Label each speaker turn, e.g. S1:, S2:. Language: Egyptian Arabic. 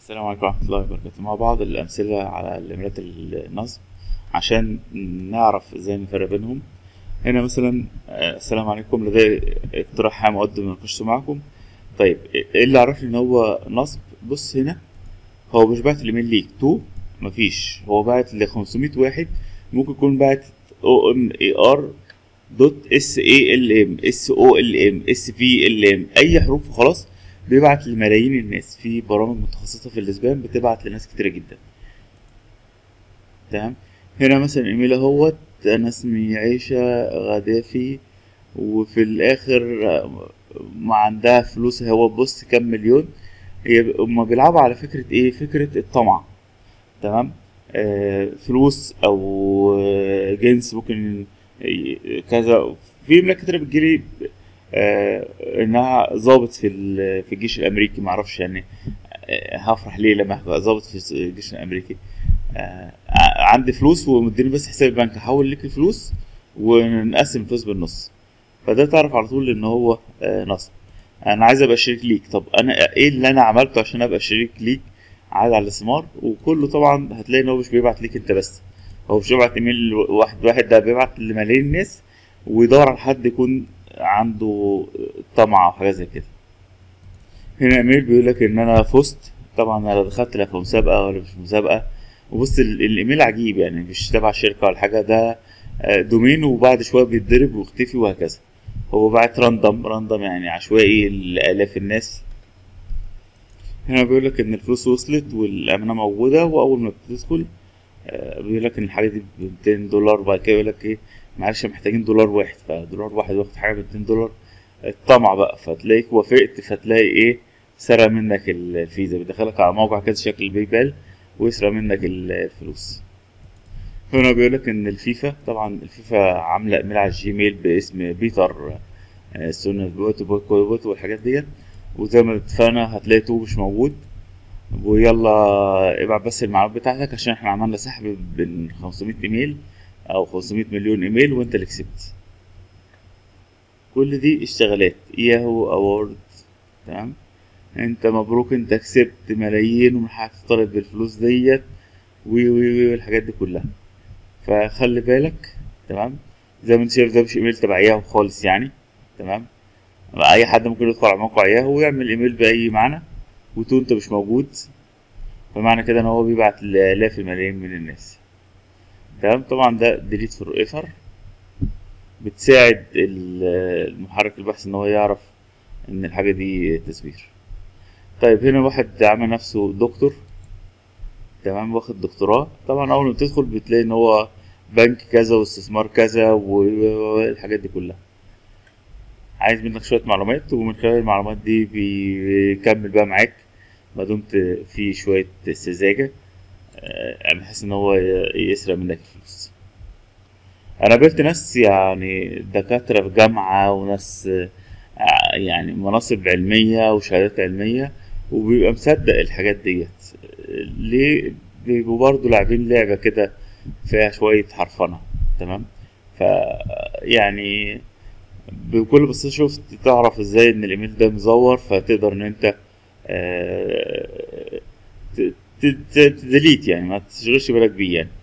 S1: السلام عليكم ورحمة الله وبركاته مع بعض الأمثلة على الإيميلات النصب عشان نعرف ازاي نفرق بينهم هنا مثلا آه، السلام عليكم لدي اقتراح هام أقدم مناقشته معكم طيب ايه اللي عرفني ان هو نصب بص هنا هو مش بعت الايميل ليك تو مفيش هو بعت ل 500 واحد ممكن يكون بعت او ام اي ار دوت اس اي ال ام اس او ال ام اس في ال ام اي حروف وخلاص بيبعت لملايين الناس في برامج متخصصة في الاسبام بتبعت لناس كتيرة جدا تمام هنا مثلا ايميل اهوت انا اسمي عيشة غدافي وفي الاخر آه، ما عندها فلوس هو بص كام مليون هي هما بيلعبوا على فكرة ايه فكرة الطمع تمام آه فلوس او آه، جنس ممكن ي- كذا في ايميلات كتير بتجيلي آه انها ضابط في ال- في الجيش الامريكي معرفش يعني آه هفرح ليه لما ابقى ضابط في الجيش الامريكي آه ع- عندي فلوس ومديني بس حساب البنك هحول لك الفلوس ونقسم الفلوس بالنص فده تعرف على طول ان هو آه نصب انا عايز ابقى شريك ليك طب انا ايه اللي انا عملته عشان ابقى شريك ليك عاد على الاستثمار وكله طبعا هتلاقي ان هو مش بيبعت ليك انت بس هو مش بيبعت ايميل واحد واحد ده بيبعت لملايين الناس ويدور على حد يكون عنده طمع او حاجه زي كده هنا ايميل بيقول لك ان انا فزت طبعا انا لا دخلت لا في مسابقه ولا مش في مسابقه وبص ال- الايميل عجيب يعني مش تبع شركه ولا حاجه ده آه، دومين وبعد شويه بيتضرب ويختفي وهكذا هو بعت راندم راندم يعني عشوائي لالاف الناس هنا بيقول لك ان الفلوس وصلت والامانه موجوده واول ما بتدخل آه، بيقول لك ان الحاجه دي ب 200 دولار وبعد كده يقول لك ايه معلش محتاجين دولار واحد فدولار واحد واخد حاجه ب 200 دولار الطمع بقى فتلاقيك وافقت فتلاقي ايه سرق منك الفيزا بيدخلك على موقع كده شكل الباي بال ويسرق منك الفلوس هنا بيقول لك ان الفيفا طبعا الفيفا عامله ايميل على الجيميل باسم بيتر آه، سون بوت بوت بوت والحاجات ديت وزي ما اتفقنا هتلاقي تو مش موجود ويلا ابعت بس المعلومات بتاعتك عشان احنا عملنا سحب بين 500 ايميل او 500 مليون ايميل وانت اللي كسبت كل دي اشتغالات ياهو اوورد تمام انت مبروك انت كسبت ملايين ومن حقك تطالب بالفلوس ديت وي وي وي والحاجات دي كلها فخلي بالك تمام زي ما انت شايف ده مش ايميل تبع ياهو خالص يعني تمام اي حد ممكن يدخل على موقع ياهو ويعمل ايميل باي معنى وتقول انت مش موجود فمعنى كده ان هو بيبعت لالاف الملايين من الناس تمام طبعا ده ديليت فور ايفر بتساعد ال- المحرك البحث ان هو يعرف ان الحاجه دي تزوير طيب هنا واحد عمل نفسه دكتور تمام واخد دكتوراه طبعا اول ما بتدخل بتلاقي ان هو بنك كذا واستثمار كذا والحاجات دي كلها عايز منك شويه معلومات ومن خلال المعلومات دي بيكمل بقى معاك ما دمت في شويه سذاجه آه، بحيث ان هو ي- يسرق منك الفلوس انا قابلت ناس يعني دكاتره في جامعه وناس آه، يعني مناصب علميه وشهادات علميه وبيبقى مصدق الحاجات ديت آه، ليه بيبقوا برضه لاعبين لعبه كده فيها شويه حرفنه تمام ف يعني بكل بساطه شفت تعرف ازاي ان الايميل ده مزور فتقدر ان انت آه، ت- ت- ت- تديليت يعني ما تشغلش بالك بيه يعني